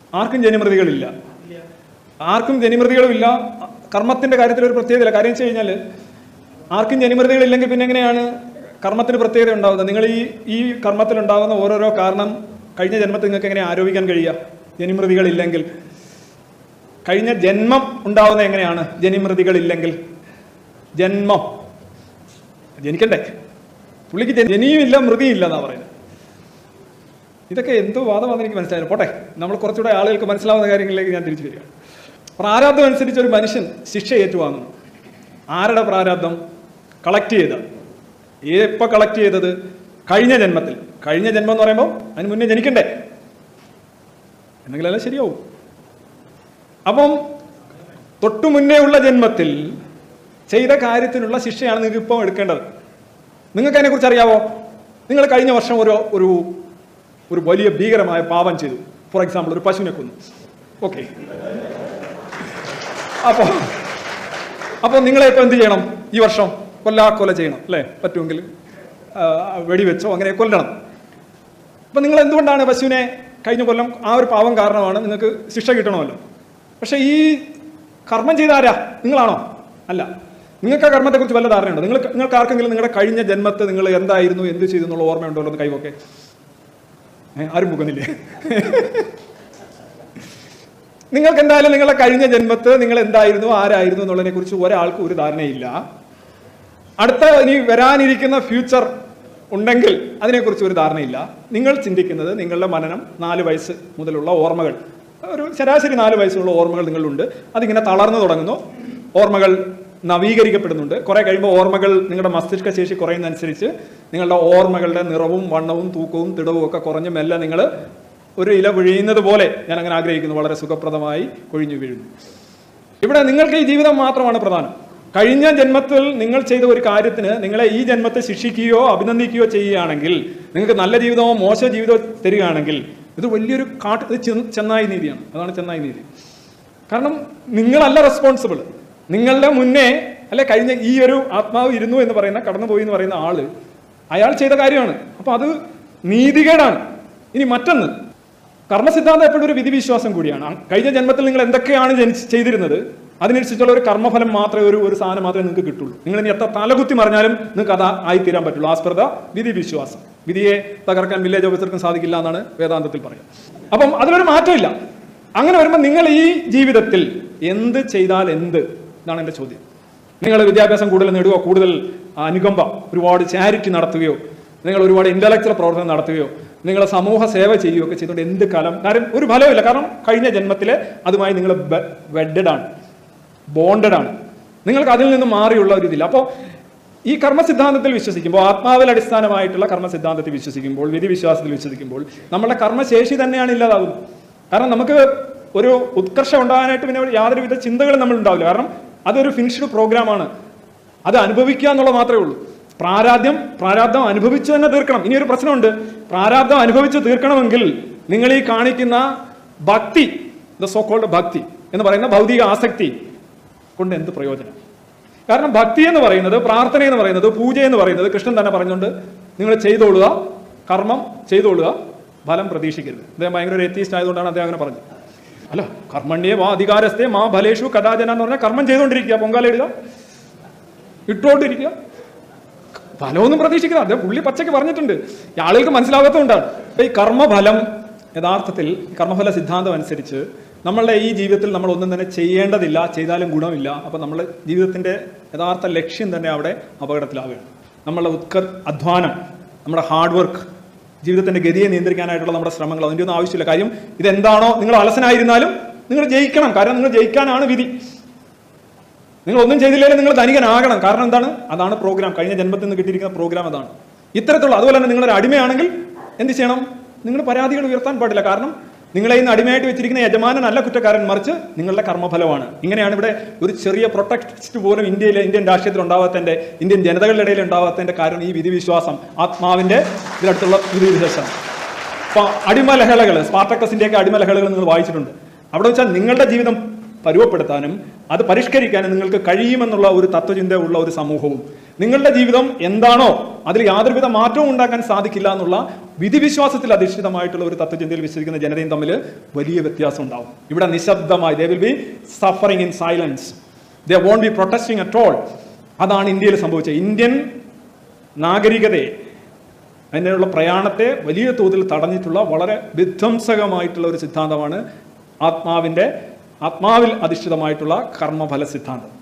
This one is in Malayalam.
ആർക്കും ജനിമൃതികളില്ല ആർക്കും ജനിമൃതികളുമില്ല കർമ്മത്തിന്റെ കാര്യത്തിൽ ഒരു പ്രത്യേകതയില്ല കാര്യം വെച്ച് കഴിഞ്ഞാൽ ആർക്കും ജനിമൃതികളില്ലെങ്കിൽ പിന്നെ എങ്ങനെയാണ് കർമ്മത്തിന് പ്രത്യേകത ഉണ്ടാകുന്നത് നിങ്ങൾ ഈ ഈ കർമ്മത്തിൽ ഉണ്ടാകുന്ന ഓരോരോ കാരണം കഴിഞ്ഞ ജന്മത്തിൽ നിങ്ങൾക്ക് എങ്ങനെ ആരോപിക്കാൻ കഴിയുക ജനിമൃതികളില്ലെങ്കിൽ കഴിഞ്ഞ ജന്മം ഉണ്ടാവുന്നത് എങ്ങനെയാണ് ജനിമൃതികളില്ലെങ്കിൽ ജന്മം ജനിക്കണ്ടേ പുള്ളിക്ക് ജനി- ജനിയുമില്ല മൃതിയില്ല എന്നാ പറയുന്നത് ഇതൊക്കെ എന്തോ വാദമാണെന്ന് എനിക്ക് മനസ്സിലായില്ല പോട്ടെ നമ്മൾ കുറച്ചുകൂടെ ആളുകൾക്ക് മനസ്സിലാവുന്ന കാര്യങ്ങളിലേക്ക് ഞാൻ തിരിച്ചു വരിക പ്രാരാബ്ദം അനുസരിച്ച് ഒരു മനുഷ്യൻ ശിക്ഷ ഏറ്റുവാങ്ങുന്നു ആരുടെ പ്രാരാബ്ദം കളക്ട് ചെയ്ത എപ്പോൾ കളക്ട് ചെയ്തത് കഴിഞ്ഞ ജന്മത്തിൽ കഴിഞ്ഞ ജന്മം എന്ന് പറയുമ്പോൾ അതിന് മുന്നേ ജനിക്കണ്ടേ എന്നെങ്കിലല്ല ശരിയാവും അപ്പം തൊട്ടു മുന്നേ ഉള്ള ജന്മത്തിൽ ചെയ്ത കാര്യത്തിനുള്ള ശിക്ഷയാണ് നിങ്ങൾക്ക് ഇപ്പോൾ എടുക്കേണ്ടത് നിങ്ങൾക്ക് അതിനെക്കുറിച്ച് അറിയാവോ നിങ്ങൾ കഴിഞ്ഞ വർഷം ഒരു ഒരു ഒരു വലിയ ഭീകരമായ പാപം ചെയ്തു ഫോർ എക്സാമ്പിൾ ഒരു പശുവിനെ കൊന്നു ഓക്കെ അപ്പോൾ അപ്പോൾ നിങ്ങളെ ഇപ്പോൾ എന്ത് ചെയ്യണം ഈ വർഷം കൊല്ലാ കൊല ചെയ്യണം അല്ലേ പറ്റുമെങ്കിൽ ആ, വെടിവെച്ചോ അങ്ങനെ കൊല്ലണം അപ്പം നിങ്ങൾ എന്തുകൊണ്ടാണ് പശുവിനെ കഴിഞ്ഞ കൊല്ലം ആ ഒരു പാവം കാരണമാണ് നിങ്ങൾക്ക് ശിക്ഷ കിട്ടണമല്ലോ പക്ഷേ ഈ കർമ്മം ചെയ്ത ആരാ നിങ്ങളാണോ അല്ല നിങ്ങൾക്ക് ആ കർമ്മത്തെക്കുറിച്ച് വല്ല ധാരണയുണ്ടോ നിങ്ങൾ നിങ്ങൾക്ക് ആർക്കെങ്കിലും നിങ്ങളുടെ കഴിഞ്ഞ ജന്മത്തെ നിങ്ങൾ എന്തായിരുന്നു എന്ത് ചെയ്തു എന്നുള്ള ഓർമ്മയുണ്ടോ എന്ന് കൈവൊക്കെ ഏ, ആരും മുഖന്നില്ലേ നിങ്ങൾക്ക് എന്തായാലും നിങ്ങളുടെ കഴിഞ്ഞ ജന്മത്ത് നിങ്ങൾ എന്തായിരുന്നു ആരായിരുന്നു എന്നുള്ളതിനെ കുറിച്ച് ഒരാൾക്കും ഒരു ധാരണയില്ല അടുത്ത ഇനി വരാനിരിക്കുന്ന ഫ്യൂച്ചർ ഉണ്ടെങ്കിൽ അതിനെക്കുറിച്ച് ഒരു ധാരണയില്ല നിങ്ങൾ ചിന്തിക്കുന്നത് നിങ്ങളുടെ മനനം നാല് വയസ്സ് മുതലുള്ള ഓർമ്മകൾ ഒരു ശരാശരി നാല് വയസ്സുള്ള ഓർമ്മകൾ നിങ്ങളുണ്ട് അതിങ്ങനെ തളർന്നു തുടങ്ങുന്നു ഓർമ്മകൾ നവീകരിക്കപ്പെടുന്നുണ്ട് കുറെ കഴിയുമ്പോൾ ഓർമ്മകൾ നിങ്ങളുടെ മസ്തിഷ്ക ശേഷി കുറയുന്നതനുസരിച്ച് നിങ്ങളുടെ ഓർമ്മകളുടെ നിറവും വണ്ണവും തൂക്കവും തിടവും ഒക്കെ കുറഞ്ഞ് മെല്ലെ നിങ്ങൾ ഒരു ഇല വീഴുന്നത് പോലെ ഞാൻ അങ്ങനെ ആഗ്രഹിക്കുന്നു വളരെ സുഖപ്രദമായി കൊഴിഞ്ഞു വീഴുന്നു ഇവിടെ നിങ്ങൾക്ക് ഈ ജീവിതം മാത്രമാണ് പ്രധാനം കഴിഞ്ഞ ജന്മത്തിൽ നിങ്ങൾ ചെയ്ത ഒരു കാര്യത്തിന് നിങ്ങളെ ഈ ജന്മത്തെ ശിക്ഷിക്കുകയോ അഭിനന്ദിക്കുകയോ ചെയ്യുകയാണെങ്കിൽ നിങ്ങൾക്ക് നല്ല ജീവിതമോ മോശ ജീവിതമോ തരികയാണെങ്കിൽ ഇത് വലിയൊരു കാട്ട് ഇത് ചെ- ചെന്നായി നീതിയാണ് അതാണ് ചെന്നായി നീതി കാരണം നിങ്ങളല്ല റെസ്പോൺസിബിൾ നിങ്ങളുടെ മുന്നേ അല്ലെ കഴിഞ്ഞ ഈ ഒരു ആത്മാവ് ഇരുന്നു എന്ന് പറയുന്ന കടന്നുപോയി എന്ന് പറയുന്ന ആള് അയാൾ ചെയ്ത കാര്യമാണ് അപ്പൊ അത് നീതികേടാണ് ഇനി മറ്റൊന്ന് കർമ്മസിദ്ധാന്തം എപ്പോഴും ഒരു വിധിവിശ്വാസം കൂടിയാണ് ആ കഴിഞ്ഞ ജന്മത്തിൽ നിങ്ങൾ എന്തൊക്കെയാണ് ജനിച്ച് ചെയ്തിരുന്നത് അതിനനുസരിച്ചുള്ള ഒരു കർമ്മഫലം മാത്രമേ ഒരു ഒരു സാധനം മാത്രമേ നിങ്ങൾക്ക് കിട്ടുള്ളൂ നിങ്ങൾ ഇനി എത്ര തലകുത്തി മറിഞ്ഞാലും നിങ്ങൾക്ക് അത് ആയിത്തീരാൻ പറ്റുള്ളൂ ആസ്പൃത വിധി വിശ്വാസം വിധിയെ തകർക്കാൻ വില്ലേജ് ഓഫീസർക്കും സാധിക്കില്ല എന്നാണ് വേദാന്തത്തിൽ പറയുക അപ്പം അതിലൊരു മാറ്റമില്ല അങ്ങനെ വരുമ്പോൾ നിങ്ങൾ ഈ ജീവിതത്തിൽ എന്ത് ചെയ്താൽ എന്ത് ഇതാണ് എൻ്റെ ചോദ്യം നിങ്ങൾ വിദ്യാഭ്യാസം കൂടുതൽ നേടുകയോ കൂടുതൽ അനുകമ്പ ഒരുപാട് ചാരിറ്റി നടത്തുകയോ നിങ്ങൾ ഒരുപാട് ഇന്റലക്ച്വൽ പ്രവർത്തനം നടത്തുകയോ നിങ്ങൾ സമൂഹ സേവ ചെയ്യുകയോ ഒക്കെ ചെയ്തുകൊണ്ട് എന്ത് കാലം കാര്യം ഒരു ഫലമില്ല കാരണം കഴിഞ്ഞ ജന്മത്തിലെ അതുമായി നിങ്ങൾ വെഡഡ് ആണ് ബോണ്ടഡ് ആണ് നിങ്ങൾക്ക് അതിൽ നിന്ന് മാറിയുള്ള ഒരു ഇതില്ല അപ്പോൾ ഈ കർമ്മസിദ്ധാന്തത്തിൽ വിശ്വസിക്കുമ്പോൾ ആത്മാവിൽ അടിസ്ഥാനമായിട്ടുള്ള കർമ്മസിദ്ധാന്തത്തിൽ വിശ്വസിക്കുമ്പോൾ വിധിവിശ്വാസത്തിൽ വിശ്വസിക്കുമ്പോൾ നമ്മുടെ കർമ്മശേഷി തന്നെയാണ് ഇല്ലാതാകുന്നത് കാരണം നമുക്ക് ഒരു ഉത്കർഷം ഉണ്ടാകാനായിട്ട് പിന്നെ യാതൊരുവിധ ചിന്തകളും നമ്മൾ ഉണ്ടാവില്ല കാരണം അതൊരു ഫിനിഷ്ഡ് പ്രോഗ്രാമാണ് അത് അനുഭവിക്കുക എന്നുള്ളത് മാത്രമേ ഉള്ളൂ പ്രാരാബ്ദം പ്രാരാബ്ദം അനുഭവിച്ചു തന്നെ തീർക്കണം ഇനി ഒരു പ്രശ്നമുണ്ട് പ്രാരാബ്ദം അനുഭവിച്ച് തീർക്കണമെങ്കിൽ നിങ്ങൾ ഈ കാണിക്കുന്ന ഭക്തി ദ സോ കോൾഡ് ഭക്തി എന്ന് പറയുന്ന ഭൗതിക ആസക്തി കൊണ്ട് എന്ത് പ്രയോജനം കാരണം ഭക്തി എന്ന് പറയുന്നത് പ്രാർത്ഥന എന്ന് പറയുന്നത് പൂജ എന്ന് പറയുന്നത് കൃഷ്ണൻ തന്നെ പറഞ്ഞുകൊണ്ട് നിങ്ങൾ ചെയ്തോളുക കർമ്മം ചെയ്തോളുക ഫലം പ്രതീക്ഷിക്കരുത് അദ്ദേഹം ഭയങ്കര ഒരു എത്തീസ്റ്റ് ആയതുകൊണ്ടാണ് അദ്ദേഹം അങ്ങനെ പറഞ്ഞത് അല്ല കർമ്മണ്യെ വാ അധികാരസ്ഥേ മാ ഫലേഷു കഥാജന എന്ന് പറഞ്ഞാൽ കർമ്മം ചെയ്തുകൊണ്ടിരിക്കുക പൊങ്കാല ഇടുക ഇട്ടുകൊണ്ടിരിക്കുക ഫലമൊന്നും പ്രതീക്ഷിക്കുന്നത് അദ്ദേഹം പുള്ളി പച്ചയ്ക്ക് പറഞ്ഞിട്ടുണ്ട് ഈ ആളുകൾക്ക് മനസ്സിലാകാത്തതുകൊണ്ടാണ് അപ്പൊ ഈ കർമ്മഫലം യഥാർത്ഥത്തിൽ കർമ്മഫല സിദ്ധാന്തം അനുസരിച്ച് നമ്മളുടെ ഈ ജീവിതത്തിൽ നമ്മൾ ഒന്നും തന്നെ ചെയ്യേണ്ടതില്ല ചെയ്താലും ഗുണമില്ല അപ്പൊ നമ്മുടെ ജീവിതത്തിന്റെ യഥാർത്ഥ ലക്ഷ്യം തന്നെ അവിടെ അപകടത്തിലാവുകയാണ് നമ്മളുടെ ഉത്കർ അധ്വാനം നമ്മുടെ ഹാർഡ് വർക്ക് ജീവിതത്തിന്റെ ഗതിയെ നിയന്ത്രിക്കാനായിട്ടുള്ള നമ്മുടെ ശ്രമങ്ങൾ അതിൻ്റെ ഒന്നും ആവശ്യമില്ല കാര്യം ഇതെന്താണോ നിങ്ങൾ അലസനായിരുന്നാലും നിങ്ങൾ ജയിക്കണം കാരണം നിങ്ങൾ ജയിക്കാനാണ് വിധി നിങ്ങൾ ഒന്നും ചെയ്തില്ലെങ്കിൽ നിങ്ങൾ ധനികനാകണം കാരണം എന്താണ് അതാണ് പ്രോഗ്രാം കഴിഞ്ഞ ജന്മത്തിൽ നിന്ന് കിട്ടിയിരിക്കുന്ന പ്രോഗ്രാം അതാണ് ഇത്തരത്തിലുള്ള അതുപോലെ തന്നെ നിങ്ങളൊരു അടിമയാണെങ്കിൽ എന്ത് ചെയ്യണം നിങ്ങൾ പരാതികൾ ഉയർത്താൻ പാടില്ല കാരണം നിങ്ങളെ ഇന്ന് അടിമയായിട്ട് വെച്ചിരിക്കുന്ന യജമാനനല്ല കുറ്റക്കാരൻ മറിച്ച് നിങ്ങളുടെ കർമ്മഫലമാണ് ഇങ്ങനെയാണ് ഇവിടെ ഒരു ചെറിയ പ്രൊട്ടക്സ്റ്റ് പോലും ഇന്ത്യയിലെ ഇന്ത്യൻ രാഷ്ട്രീയത്തിൽ ഉണ്ടാവാത്തതിന്റെ ഇന്ത്യൻ ജനതകളുടെ ഇടയിൽ ഉണ്ടാവാത്തതിന്റെ കാരണം ഈ വിധിവിശ്വാസം ആത്മാവിന്റെ ഇതിനടുത്തുള്ള വിധിവിശേഷം അപ്പൊ അടിമലഹളകൾ സ്പാർട്ടക്കസിന്റെയൊക്കെ അടിമലഹളകൾ നിങ്ങൾ വായിച്ചിട്ടുണ്ട് അവിടെ വെച്ചാൽ നിങ്ങളുടെ ജീവിതം പരുവപ്പെടുത്താനും അത് പരിഷ്കരിക്കാനും നിങ്ങൾക്ക് കഴിയുമെന്നുള്ള ഒരു തത്വചിന്ത ഉള്ള ഒരു സമൂഹവും നിങ്ങളുടെ ജീവിതം എന്താണോ അതിൽ യാതൊരുവിധ മാറ്റവും ഉണ്ടാക്കാൻ സാധിക്കില്ല എന്നുള്ള വിധിവിശ്വാസത്തിൽ അധിഷ്ഠിതമായിട്ടുള്ള ഒരു തത്വചിന്തയിൽ വിശ്വസിക്കുന്ന ജനതയും തമ്മിൽ വലിയ വ്യത്യാസം ഉണ്ടാവും ഇവിടെ നിശബ്ദമായി they will be suffering in silence they won't be protesting at all അതാണ് ഇന്ത്യയിൽ സംഭവിച്ചത് ഇന്ത്യൻ നാഗരികതയെ അതിനുള്ള പ്രയാണത്തെ വലിയ തോതിൽ തടഞ്ഞിട്ടുള്ള വളരെ വിധ്വംസകമായിട്ടുള്ള ഒരു സിദ്ധാന്തമാണ് ആത്മാവിൻ്റെ ആത്മാവിൽ അധിഷ്ഠിതമായിട്ടുള്ള കർമ്മഫല സിദ്ധാന്തം